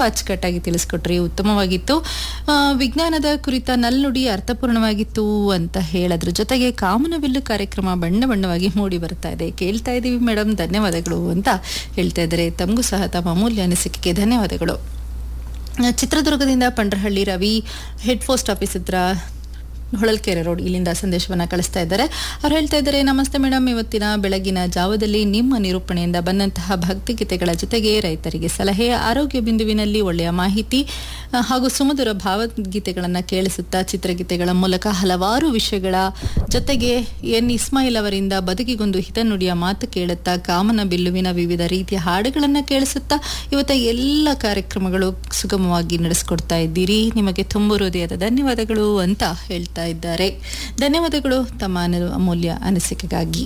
ಅಚ್ಚುಕಟ್ಟಾಗಿ ತಿಳಿಸ್ಕೊಟ್ರಿ ಉತ್ತಮವಾಗಿತ್ತು ಆ, ವಿಜ್ಞಾನದ ಕುರಿತ ನಲ್ನುಡಿ ಅರ್ಥಪೂರ್ಣವಾಗಿತ್ತು ಅಂತ ಹೇಳದ್ರ ಜೊತೆಗೆ ಕಾಮನಬಿಲ್ಲು ಕಾರ್ಯಕ್ರಮ ಬಣ್ಣ ಬಣ್ಣವಾಗಿ ಮೂಡಿ ಬರ್ತಾ ಇದೆ ಕೇಳ್ತಾ ಇದ್ದೀವಿ ಮೇಡಮ್ ಧನ್ಯವಾದಗಳು ಅಂತ ಹೇಳ್ತಾ ಇದ್ದಾರೆ ತಮಗೂ ಸಹ ತಮ್ಮ ಅಮೂಲ್ಯ ಅನಿಸಿಕೆಗೆ ಧನ್ಯವಾದಗಳು ಆ, ಚಿತ್ರದುರ್ಗದಿಂದ Pandrahalli Ravi head post office ಹತ್ರ ಹೊಳಲ್ಕೆರೆ ರೋಡ್ ಇಲ್ಲಿಂದ ಸಂದೇಶವನ್ನ ಕಳಿಸ್ತಾ ಇದ್ದಾರೆ ಅವ್ರು ಹೇಳ್ತಾ ಇದ್ದಾರೆ ನಮಸ್ತೆ ಮೇಡಮ್ ಇವತ್ತಿನ ಬೆಳಗಿನ ಜಾವದಲ್ಲಿ ನಿಮ್ಮ ನಿರೂಪಣೆಯಿಂದ ಬಂದಂತಹ ಭಕ್ತಿಗೀತೆಗಳ ಜೊತೆಗೆ ರೈತರಿಗೆ ಸಲಹೆ ಆರೋಗ್ಯ ಬಿಂದುವಿನಲ್ಲಿ ಒಳ್ಳೆಯ ಮಾಹಿತಿ ಆ, ಹಾಗೂ ಸುಮಧುರ ಭಾವಗೀತೆಗಳನ್ನು ಕೇಳಿಸುತ್ತಾ ಚಿತ್ರಗೀತೆಗಳ ಮೂಲಕ ಹಲವಾರು ವಿಷಯಗಳ ಜೊತೆಗೆ ಎನ್ ಇಸ್ಮಾಯಿಲ್ ಅವರಿಂದ ಬದುಕಿಗೊಂದು ಹಿತನುಡಿಯ ಮಾತು ಕೇಳುತ್ತಾ ಕಾಮನ ಬಿಲ್ಲುವಿನ ವಿವಿಧ ರೀತಿಯ ಹಾಡುಗಳನ್ನು ಕೇಳಿಸುತ್ತಾ ಇವತ್ತ ಎಲ್ಲ ಕಾರ್ಯಕ್ರಮಗಳು ಸುಗಮವಾಗಿ ನಡೆಸ್ಕೊಡ್ತಾ ಇದ್ದೀರಿ ನಿಮಗೆ ತುಂಬ ಹೃದಯದ ಧನ್ಯವಾದಗಳು ಅಂತ ಹೇಳ್ತಾ ಇದ್ದಾರೆ ಧನ್ಯವಾದಗಳು ತಮ್ಮ ಅನು- ಅಮೂಲ್ಯ ಅನಿಸಿಕೆಗಾಗಿ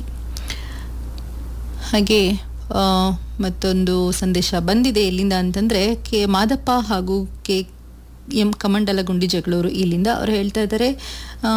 ಹಾಗೆ ಆ, ಮತ್ತೊಂದು ಸಂದೇಶ ಬಂದಿದೆ ಎಲ್ಲಿಂದ ಅಂತಂದ್ರೆ ಕೆ ಮಾದಪ್ಪ ಹಾಗೂ ಕೆ ಎಂ ಕಮಂಡಲಗುಂಡಿ ಜಗಳೂರು ಇಲ್ಲಿಂದ ಅವರು ಹೇಳ್ತಾ ಇದ್ದಾರೆ ಆ,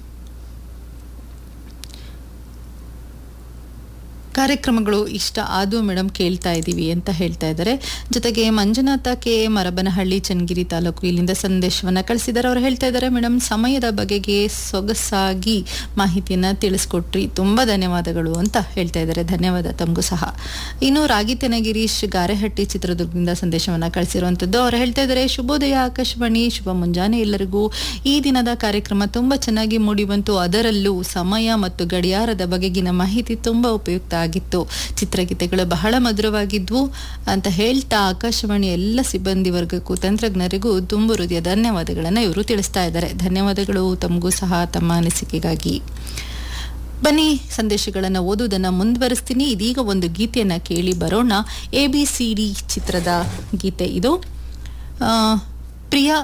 ಕಾರ್ಯಕ್ರಮಗಳು ಇಷ್ಟ ಆದವು ಮೇಡಮ್ ಕೇಳ್ತಾ ಇದ್ದೀವಿ ಅಂತ ಹೇಳ್ತಾ ಇದ್ದಾರೆ ಜೊತೆಗೆ ಮಂಜುನಾಥ ಕೆ ಮರಬನಹಳ್ಳಿ ಚನ್ನಗಿರಿ ತಾಲೂಕು ಇಲ್ಲಿಂದ ಸಂದೇಶವನ್ನ ಕಳಿಸಿದ್ದಾರೆ ಅವರು ಹೇಳ್ತಾ ಇದ್ದಾರೆ ಮೇಡಮ್ ಸಮಯದ ಬಗೆಗೆ ಸೊಗಸಾಗಿ ಮಾಹಿತಿಯನ್ನ ತಿಳಿಸ್ಕೊಟ್ರಿ ತುಂಬಾ ಧನ್ಯವಾದಗಳು ಅಂತ ಹೇಳ್ತಾ ಇದ್ದಾರೆ ಧನ್ಯವಾದ ತಮಗೂ ಸಹ ಇನ್ನು ರಾಗಿತೆನ ಗಿರೀಶ್ ಗಾರೆಹಟ್ಟಿ ಚಿತ್ರದುರ್ಗದಿಂದ ಸಂದೇಶವನ್ನ ಕಳಿಸಿರುವಂತದ್ದು ಅವರು ಹೇಳ್ತಾ ಇದ್ದಾರೆ ಶುಭೋದಯ ಆಕಾಶವಾಣಿ ಶುಭ ಮುಂಜಾನೆ ಎಲ್ಲರಿಗೂ ಈ ದಿನದ ಕಾರ್ಯಕ್ರಮ ತುಂಬಾ ಚೆನ್ನಾಗಿ ಮೂಡಿ ಬಂತು ಅದರಲ್ಲೂ ಸಮಯ ಮತ್ತು ಗಡಿಯಾರದ ಬಗೆಗಿನ ಮಾಹಿತಿ ತುಂಬಾ ಉಪಯುಕ್ತ ಆಗಿತ್ತು ಚಿತ್ರಗೀತೆಗಳು ಬಹಳ ಮಧುರವಾಗಿದ್ವು ಅಂತ ಹೇಳ್ತಾ ಆಕಾಶವಾಣಿ ಎಲ್ಲ ಸಿಬ್ಬಂದಿ ವರ್ಗಕ್ಕೂ ತಂತ್ರಜ್ಞರಿಗೂ ತುಂಬು ಹೃದಯ ಧನ್ಯವಾದಗಳನ್ನು ಇವರು ತಿಳಿಸ್ತಾ ಇದ್ದಾರೆ ಧನ್ಯವಾದಗಳು ತಮಗೂ ಸಹ ತಮ್ಮ ಅನಿಸಿಕೆಗಾಗಿ ಬನ್ನಿ ಸಂದೇಶಗಳನ್ನು ಓದುವುದನ್ನು ಮುಂದುವರಿಸ್ತೀನಿ ಇದೀಗ ಒಂದು ಗೀತೆಯನ್ನ ಕೇಳಿ ಬರೋಣ ಎ ಬಿ ಸಿ ಡಿ ಚಿತ್ರದ ಗೀತೆ ಇದು ಆ, ಪ್ರಿಯಾ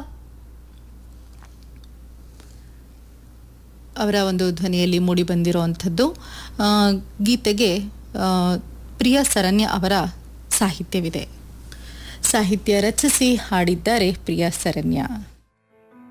ಅವರ ಒಂದು ಧ್ವನಿಯಲ್ಲಿ ಮೂಡಿ ಬಂದಿರುವಂಥದ್ದು ಆ, ಗೀತೆಗೆ ಆ, ಪ್ರಿಯಾ ಸರಣ್ಯ ಅವರ ಸಾಹಿತ್ಯವಿದೆ ಸಾಹಿತ್ಯ ರಚಿಸಿ ಹಾಡಿದ್ದಾರೆ ಪ್ರಿಯಾ ಸರಣ್ಯ